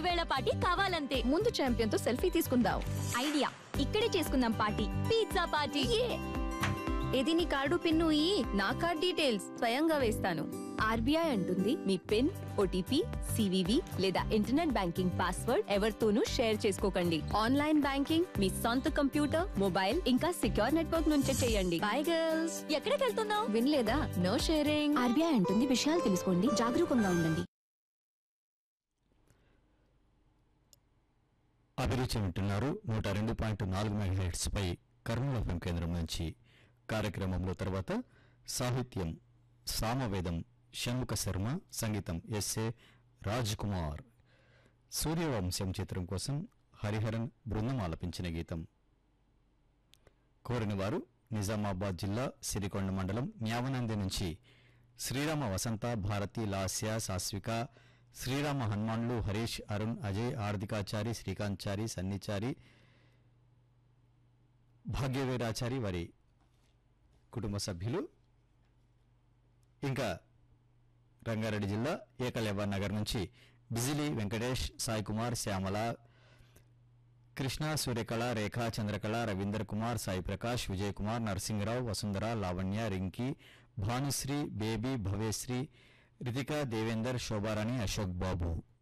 వేళ పార్టీ కావాలంతే ముందు ఛాంపియన్ తో సెల్ఫీ తీసుకుందాం ఐడియా ఇక్కడే చేసుకుందాం పార్టీ పిజ్జా పార్టీ ఇది నీ కార్డు పిన్ను ఈ నా కార్డ్ డీటెయిల్స్ స్వయంగా వేస్తాను ఆర్బీఐ అంటుంది మీ పిన్ ఓటీపీ సివివి లేదా ఇంటర్నెట్ బ్యాంకింగ్ పాస్వర్డ్ ఎవరితోనూ షేర్ చేసుకోకండి ఆన్లైన్ బ్యాంకింగ్ మీ సొంత కంప్యూటర్ మొబైల్ ఇంకా సిక్యూర్ నెట్వర్క్ నుంచే చేయండి బై గర్ల్స్ ఎక్కడికి వెళ్తున్నావు వినలేదా నో షేరింగ్ ఆర్బీఐ అంటుంది విషయాలు తెలుసుకోండి జాగరూకంగా ఉండండి అభిరుచి వింటున్నారు నూట రెండు పాయింట్ నాలుగు మెగాహెట్స్ పై కర్నూలు ఎఫ్ఎం కేంద్రం నుంచి కార్యక్రమంలో తర్వాత సాహిత్యం సామవేదం షణ్ముఖ శర్మ సంగీతం ఎస్ఏ రాజ్ కుమార్ సూర్యవంశం చిత్రం కోసం హరిహరన్ బృందం ఆలపించిన గీతం కోరిన వారు నిజామాబాద్ జిల్లా సిరికొండ మండలం న్యావనంది నుంచి శ్రీరామ వసంత భారతి లాస్య సాస్విక శ్రీరామ హనుమాన్లు హరీష్ అరుణ్ అజయ్ హార్దికాచారి శ్రీకాంత్చారి సన్నిచారి భాగ్యవీరాచారి వారి కుటుంబ సభ్యులు ఇంకా రంగారెడ్డి జిల్లా ఏకలవ్య నగర్ నుంచి బిజిలీ వెంకటేష్ సాయి కుమార్ శ్యామల కృష్ణ సూర్యకళ రేఖా చంద్రకళ రవీందర్ కుమార్ సాయి ప్రకాష్ విజయ్ కుమార్ నరసింహరావు వసుంధర లావణ్య రింకీ భానుశ్రీ బేబీ భవేశ్రీ రితిక దేవేందర్ శోభారాణి అశోక్ బాబు